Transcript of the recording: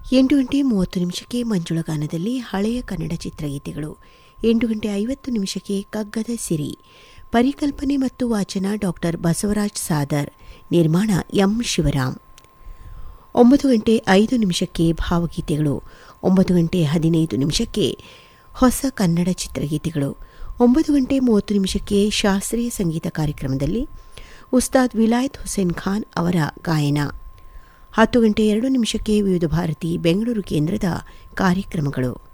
ಎಂಟು ಗಂಟೆ ಮೂವತ್ತು ನಿಮಿಷಕ್ಕೆ ಮಂಜುಳಗಾನದಲ್ಲಿ ಹಳೆಯ ಕನ್ನಡ ಚಿತ್ರಗೀತೆಗಳು ಎಂಟು ಗಂಟೆ ಐವತ್ತು ನಿಮಿಷಕ್ಕೆ ಕಗ್ಗದ ಸಿರಿ ಪರಿಕಲ್ಪನೆ ಮತ್ತು ವಾಚನ ಡಾಕ್ಟರ್ ಬಸವರಾಜ್ ಸಾದರ್ ನಿರ್ಮಾಣ ಎಂ ಶಿವರಾಮ್ ಒಂಬತ್ತು ಗಂಟೆ ಐದು ನಿಮಿಷಕ್ಕೆ ಭಾವಗೀತೆಗಳು ಒಂಬತ್ತು ಗಂಟೆ ಹದಿನೈದು ನಿಮಿಷಕ್ಕೆ ಹೊಸ ಕನ್ನಡ ಚಿತ್ರಗೀತೆಗಳು ಒಂಬತ್ತು ಗಂಟೆ ಮೂವತ್ತು ನಿಮಿಷಕ್ಕೆ ಶಾಸ್ತ್ರೀಯ ಸಂಗೀತ ಕಾರ್ಯಕ್ರಮದಲ್ಲಿ ಉಸ್ತಾದ್ ವಿಲಾಯತ್ ಹುಸೇನ್ ಖಾನ್ ಅವರ ಗಾಯನ ಹತ್ತು ಗಂಟೆ ಎರಡು ನಿಮಿಷಕ್ಕೆ ವಿವಿಧ ಭಾರತಿ ಬೆಂಗಳೂರು ಕೇಂದ್ರದ ಕಾರ್ಯಕ್ರಮಗಳು